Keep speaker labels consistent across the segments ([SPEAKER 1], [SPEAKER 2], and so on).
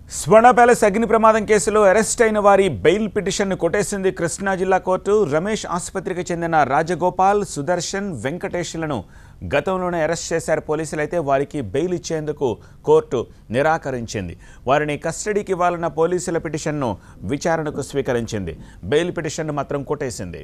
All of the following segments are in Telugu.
[SPEAKER 1] స్వర్ణ ప్యాలెస్ అగ్ని ప్రమాదం కేసులో అరెస్ట్ అయిన వారి బెయిల్ పిటిషన్ను కొట్టేసింది కృష్ణా జిల్లా కోర్టు రమేష్ ఆసుపత్రికి చెందిన రాజగోపాల్ సుదర్శన్ వెంకటేష్లను గతంలోనే అరెస్ట్ చేశారు పోలీసులు అయితే వారికి బెయిల్ ఇచ్చేందుకు కోర్టు నిరాకరించింది వారిని కస్టడీకి ఇవ్వాలన్న పోలీసుల పిటిషన్ను విచారణకు స్వీకరించింది బెయిల్ పిటిషన్ను మాత్రం కొట్టేసింది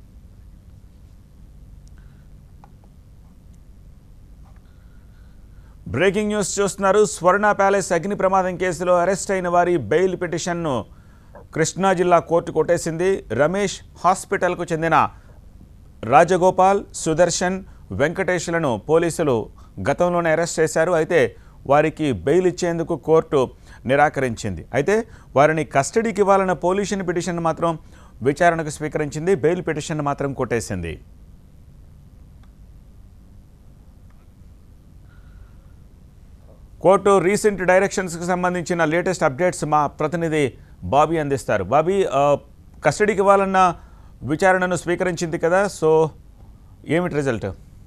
[SPEAKER 1] బ్రేకింగ్ న్యూస్ చూస్తున్నారు స్వర్ణ ప్యాలెస్ అగ్ని ప్రమాదం కేసులో అరెస్ట్ అయిన వారి బెయిల్ పిటిషన్ను కృష్ణా జిల్లా కోర్టు కొట్టేసింది రమేష్ హాస్పిటల్కు చెందిన రాజగోపాల్ సుదర్శన్ వెంకటేష్లను పోలీసులు గతంలోనే అరెస్ట్ చేశారు అయితే వారికి బెయిల్ ఇచ్చేందుకు కోర్టు నిరాకరించింది అయితే వారిని కస్టడీకి ఇవ్వాలన్న పోలీసుని పిటిషన్ మాత్రం విచారణకు స్వీకరించింది బెయిల్ పిటిషన్ మాత్రం కొట్టేసింది కోర్టు రీసెంట్ డైరెక్షన్స్కి సంబంధించిన లేటెస్ట్ అప్డేట్స్ మా ప్రతినిధి బాబీ అందిస్తారు బాబీ ఆ, కస్టడీకి ఇవ్వాలన్న విచారణను స్వీకరించింది కదా సో ఏమిటి రిజల్ట్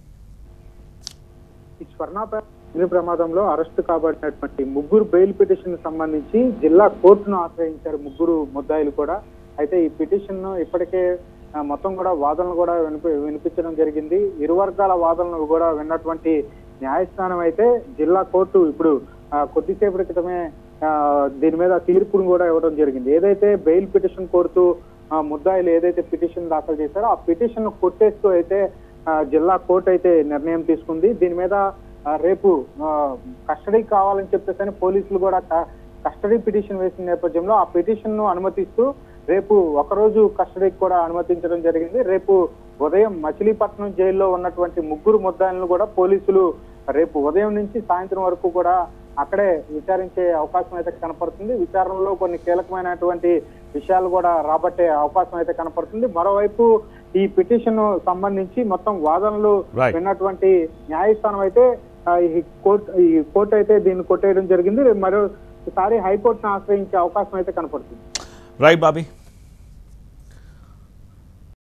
[SPEAKER 2] ఈ స్వర్ణాపేట అగ్ని ప్రమాదంలో అరెస్టు కాబడినటువంటి ముగ్గురు బెయిల్ పిటిషన్ సంబంధించి జిల్లా కోర్టును ఆశ్రయించారు ముగ్గురు ముద్దాయిలు కూడా అయితే ఈ పిటిషన్ ఇప్పటికే ఆ, మొత్తం కూడా వాదనలు కూడా వినిపి వినిపించడం జరిగింది ఇరు వర్గాల వాదనలు కూడా విన్నటువంటి న్యాయస్థానం అయితే జిల్లా కోర్టు ఇప్పుడు ఆ, కొద్దిసేపటి క్రితమే ఆ, దీని మీద తీర్పును కూడా ఇవ్వడం జరిగింది ఏదైతే బెయిల్ పిటిషన్ కోరుతూ ఆ, ముద్దాయిలు ఏదైతే పిటిషన్ దాఖలు చేశారో ఆ పిటిషన్ కొట్టేస్తూ అయితే ఆ, జిల్లా కోర్టు అయితే నిర్ణయం తీసుకుంది దీని మీద ఆ, రేపు కస్టడీ కావాలని చెప్పేసి పోలీసులు కూడా క- కస్టడీ పిటిషన్ వేసిన నేపథ్యంలో ఆ పిటిషన్ ను అనుమతిస్తూ రేపు ఒకరోజు కస్టడీకి కూడా అనుమతించడం జరిగింది రేపు ఉదయం మచిలీపట్నం జైల్లో ఉన్నటువంటి ముగ్గురు ముద్దాయిలను కూడా పోలీసులు రేపు ఉదయం నుంచి సాయంత్రం వరకు కూడా అక్కడే విచారించే అవకాశం అయితే కనపడుతుంది విచారణలో కొన్ని కీలకమైనటువంటి విషయాలు కూడా రాబట్టే అవకాశం అయితే కనపడుతుంది మరోవైపు ఈ పిటిషన్ సంబంధించి మొత్తం వాదనలు
[SPEAKER 1] Right.
[SPEAKER 2] విన్నటువంటి న్యాయస్థానం అయితే ఆ, ఈ కోర్టు ఈ కోర్టు అయితే దీన్ని కొట్టేయడం జరిగింది మరోసారి హైకోర్టును ఆశ్రయించే అవకాశం అయితే కనపడుతుంది
[SPEAKER 1] రైట్ బాబీ